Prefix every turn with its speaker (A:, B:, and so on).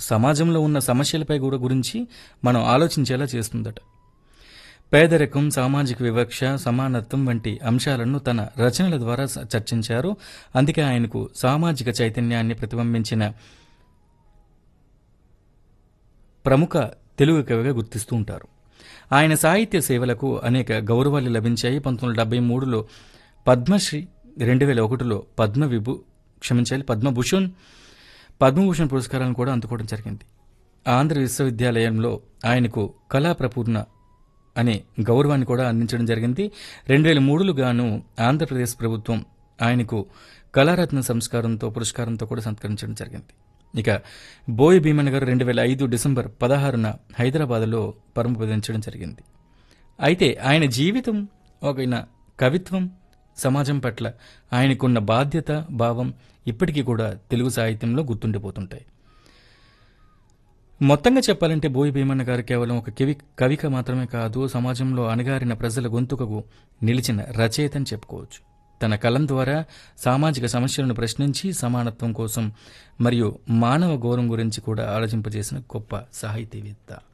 A: సమాజంలో ఉన్న సమస్యలపై కూడా గురించి మనం ఆలోచించేలా చేస్తుందట పేదరికం సామాజిక వివక్ష సమానత్వం వంటి అంశాలను తన రచనల ద్వారా స- చర్చించారు అందుకే ఆయనకు సామాజిక చైతన్యాన్ని ప్రతిబింబించిన ప్రముఖ తెలుగు కవిగా గుర్తిస్తూ ఉంటారు ఆయన సాహిత్య సేవలకు అనేక గౌరవాలు లభించాయి పంతొమ్మిది వందల డెబ్బై మూడులో పద్మశ్రీ రెండు వేల ఒకటిలో పద్మ విభూ క్షమించాలి పద్మభూషణ్ పద్మభూషణ్ పురస్కారాలను కూడా అందుకోవడం జరిగింది ఆంధ్ర విశ్వవిద్యాలయంలో ఆయనకు కళా ప్రపూర్ణ అనే గౌరవాన్ని కూడా అందించడం జరిగింది రెండు వేల మూడులో గాను ఆంధ్రప్రదేశ్ ప్రభుత్వం ఆయనకు కళారత్న సంస్కారంతో పురస్కారంతో కూడా సత్కరించడం జరిగింది ఇక బోయి భీమన్ గారు రెండు వేల ఐదు డిసెంబర్ పదహారున హైదరాబాద్లో పరమపదించడం జరిగింది అయితే ఆయన జీవితం ఒక ఆయన కవిత్వం సమాజం పట్ల ఆయనకున్న బాధ్యత భావం ఇప్పటికీ కూడా తెలుగు సాహిత్యంలో గుర్తుండిపోతుంటాయి మొత్తంగా చెప్పాలంటే బోయి భీమన్న గారు కేవలం ఒక కవి కవిక మాత్రమే కాదు సమాజంలో అణగారిన ప్రజల గొంతుకకు నిలిచిన రచయిత అని చెప్పుకోవచ్చు తన కలం ద్వారా సామాజిక సమస్యలను ప్రశ్నించి సమానత్వం కోసం మరియు మానవ గౌరవం గురించి కూడా ఆలోచింపజేసిన గొప్ప సాహితీవేత్త